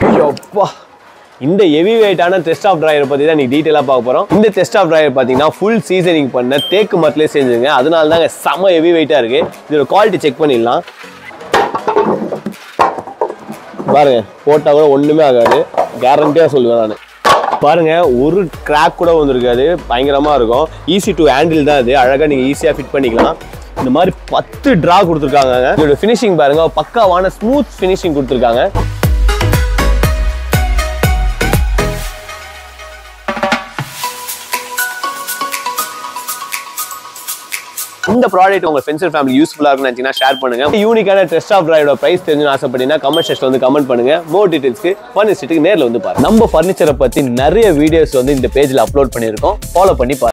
அப்பா இந்த ஹெவி வெயிட்டான டெஸ்ட் ஆஃப் டிரைவர் பற்றி தான் நீ டீட்டெயிலாக பார்க்க போகிறோம் இந்த டெஸ்ட் ஆஃப் டிரைவர் பார்த்தீங்கன்னா ஃபுல் சீசனிங் பண்ண தேக்கு மரத்துலேயே செஞ்சுங்க அதனால தாங்க செம ஹெவி வெயிட்டாக இருக்குது இதோட குவாலிட்டி செக் பண்ணிடலாம் பாருங்க போட்டால் கூட ஒன்றுமே ஆகாது கேரண்டியாக சொல்லுவேன் நான் பாருங்க ஒரு கிராக் கூட வந்திருக்காது பயங்கரமாக இருக்கும் ஈஸி டு ஹேண்டில் தான் இது அழகாக நீங்கள் ஈஸியாக ஃபிட் பண்ணிக்கலாம் இந்த மாதிரி பத்து ட்ரா கொடுத்துருக்காங்க இதோட ஃபினிஷிங் பாருங்க பக்காவான ஸ்மூத் ஃபினிஷிங் கொடுத்துருக்காங்க இந்த ப்ராடக்ட் உங்க ஃப்ரெண்ட்ஸ் அண்ட் ஃபேமிலி யூஸ்ஃபுல்லாக இருக்கும்னு நினச்சிங்கன்னா ஷேர் பண்ணுங்க யூனிக்கான டெஸ்ட் ஆஃப் டிரைவோட பிரைஸ் தெரிஞ்சுன்னு ஆசைப்பட்டீங்கன்னா கமெண்ட் செக்ஷன் வந்து கமெண்ட் பண்ணுங்க மோர் டீடைல்ஸ்க்கு ஃபர்னிச்சருக்கு நேரில் வந்து பாருங்க நம்ம ஃபர்னிச்சரை பற்றி நிறைய வீடியோஸ் வந்து இந்த பேஜில் அப்லோட் பண்ணியிருக்கோம் ஃபாலோ பண்ணி பாருங்க